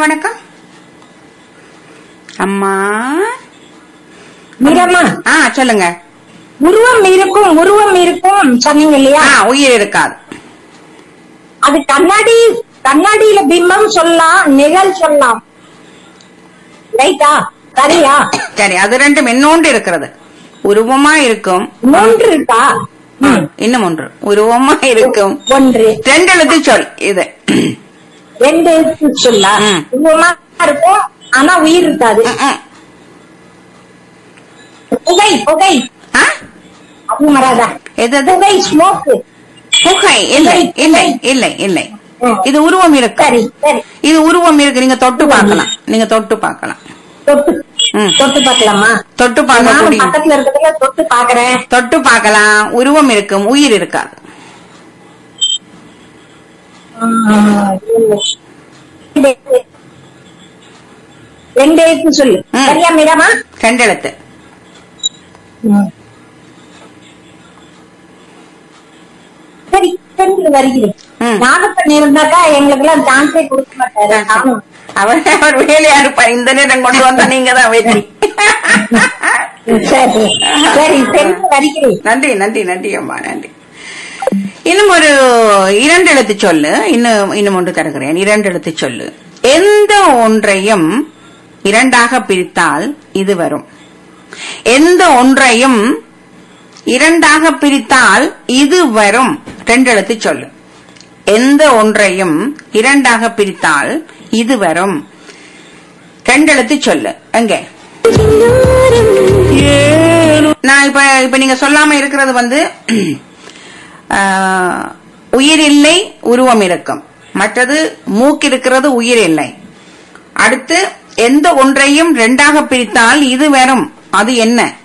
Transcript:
வணக்கம் அம்மா மீரம்மா ஆ சொல்லுங்க உருவம் இருக்கும் உருவம் இருக்கும் சொன்னீங்க இல்லையா ஆ உயிர் இருக்காது அது கண்ணாடி கண்ணாடியில பிம்பம் சொல்லலாம் நிழல் சொல்லலாம் ரைட்டா சரியா சரி அது ரெண்டும் இன்னொன்று இருக்கிறது உருவமா இருக்கும் மூன்று இருக்கா ம், இன்னும் ஒன்று உருவமா இருக்கும் ஒன்று ரெண்டு எழுத்து சொல் இது ரெண்டு எழுத்து சொல்லா ம். உருவமா இருக்கும் ஆனா உயிர் இருக்காது ம், ம். புகை புகை ஆ? அது வராதா எது அது? புகை ஸ்மோக் புகை இல்லை புகை, இல்லை புகை. இல்லை இல்லை ம். இது உருவம் இருக்கு சரி சரி இது உருவம் இருக்கு நீங்க தொட்டு பார்க்கலாம் நீங்க தொட்டு பார்க்கலாம் தொட்டு ம். தொட்டு பார்க்கலாமா தொட்டு நானும் பார்க்கக்கூடிய பக்கத்துல இருக்கிறதுல தொட்டு பாக்குறேன் தொட்டு பார்க்கலாம் உருவம் இருக்கும் உயிர் இருக்காது ரெண்டு எழுத்து சொல்லு ம். சரியா மீராமா ரெண்டு எழுத்து சரி சென்று வருகிறேன் ம். ஞாபகம் இருந்தாக்கா எங்களுக்கு எல்லாம் சான்ஸே கொடுக்க மாட்டாரு நானும் அவர் அவர் வேலையா இருப்பார் இந்த நேரம் கொண்டு வந்தா நீங்க தான் வெற்றி சரி சரி சென்று வருகிறேன் நன்றி நன்றி நன்றி அம்மா நன்றி இன்னும் ஒரு இரண்டு எழுத்து சொல்லு இன்னும் இன்னும் ஒன்று தருகிறேன் இரண்டு எழுத்து சொல்லு எந்த ஒன்றையும் இரண்டாக பிரித்தால் இது வரும் எந்த ஒன்றையும் இரண்டாக பிரித்தால் இது வரும் ரெண்டு எழுத்து சொல்லு எந்த ஒன்றையும் இரண்டாக பிரித்தால் இது வரும் ரெண்டு எழுத்து சொல்லு எங்கே நான் இப்ப இப்ப நீங்க சொல்லாம இருக்கிறது வந்து ஆஹ், உயிர் இல்லை உருவம் இருக்கும் மற்றது மூக்கு இருக்கிறது உயிர் இல்லை அடுத்து எந்த ஒன்றையும் ரெண்டாக பிரித்தால் இது வரும் அது என்ன